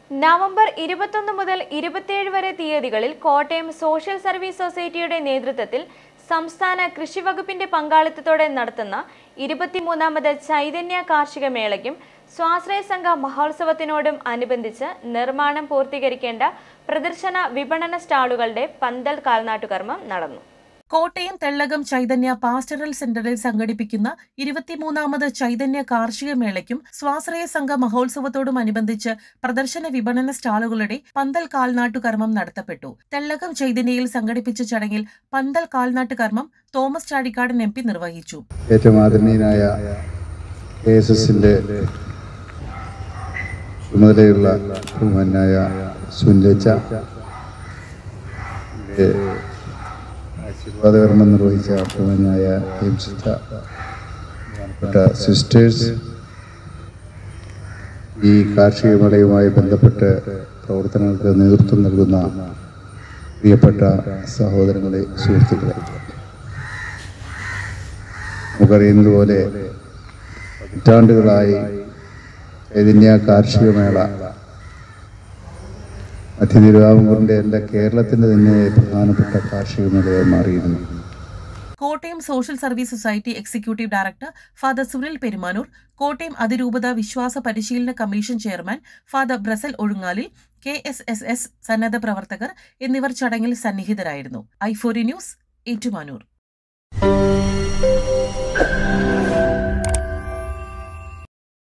November ഇരുപത്തൊന്ന് മുതൽ ഇരുപത്തിയേഴ് വരെ തീയതികളിൽ കോട്ടയം സോഷ്യൽ സർവീസ് സൊസൈറ്റിയുടെ നേതൃത്വത്തിൽ സംസ്ഥാന കൃഷി വകുപ്പിന്റെ പങ്കാളിത്തത്തോടെ നടത്തുന്ന ഇരുപത്തിമൂന്നാമത് ചൈതന്യ കാർഷിക മേളയ്ക്കും സ്വാശ്രയ സംഘ മഹോത്സവത്തിനോടും അനുബന്ധിച്ച് നിർമ്മാണം പൂർത്തീകരിക്കേണ്ട പ്രദർശന വിപണന സ്റ്റാളുകളുടെ പന്തൽ കാൽനാട്ടുകർമ്മം നടന്നു കോട്ടയം തെള്ളകം ചൈതന്യ പാസ്റ്ററൽ സെന്ററിൽ സംഘടിപ്പിക്കുന്ന ഇരുപത്തിമൂന്നാമത് ചൈതന്യ കാർഷിക മേളയ്ക്കും സ്വാശ്രയ സംഘ മഹോത്സവത്തോടും അനുബന്ധിച്ച് പ്രദർശന വിപണന സ്റ്റാളുകളുടെ പന്തൽ കാൽനാട്ടു കർമ്മം നടത്തപ്പെട്ടു തെള്ളകം ചൈതന്യയിൽ സംഘടിപ്പിച്ച ചടങ്ങിൽ പന്തൽ കാൽനാട്ടു കർമ്മം തോമസ് ചാടിക്കാടൻ എം പി നിർവഹിച്ചു ഏറ്റവും ആദരണീയനായ കെ എസ് എസിൻ്റെ ചുമതലയുള്ള ബഹുമാനായ സുനിലച്ച ആശീർവാദകർമ്മം നിർവഹിച്ച ബഹുമാനായ ഹേംസിത്ത ബഹുമാനപ്പെട്ട സിസ്റ്റേഴ്സ് ഈ കാർഷിക മേളയുമായി ബന്ധപ്പെട്ട് പ്രവർത്തനങ്ങൾക്ക് നേതൃത്വം നൽകുന്ന പ്രിയപ്പെട്ട സഹോദരങ്ങളെ സുഹൃത്തുക്കളെ നമുക്കറിയുന്നത് പോലെ നൂറ്റാണ്ടുകളായി ചൈതന്യ കാർഷിക മേള മധ്യ തിരുവിതാംകൂറിൻ്റെ അല്ല കേരളത്തിൻ്റെ തന്നെ പ്രധാനപ്പെട്ട കാർഷിക മേളയായി മാറിയിരുന്നു Kottayam social service society executive director father Sunil Perumanoor Kottayam അതിരൂപത വിശ്വാസ പരിശീലന commission chairman father Brasal Ozhungalil K S S S സന്നദ്ധ പ്രവർത്തകർ എന്നിവർ ചടങ്ങിൽ സന്നിഹിതരായിരുന്നു ഐഫോറി ന്യൂസ് ഏറ്റുമാനൂർ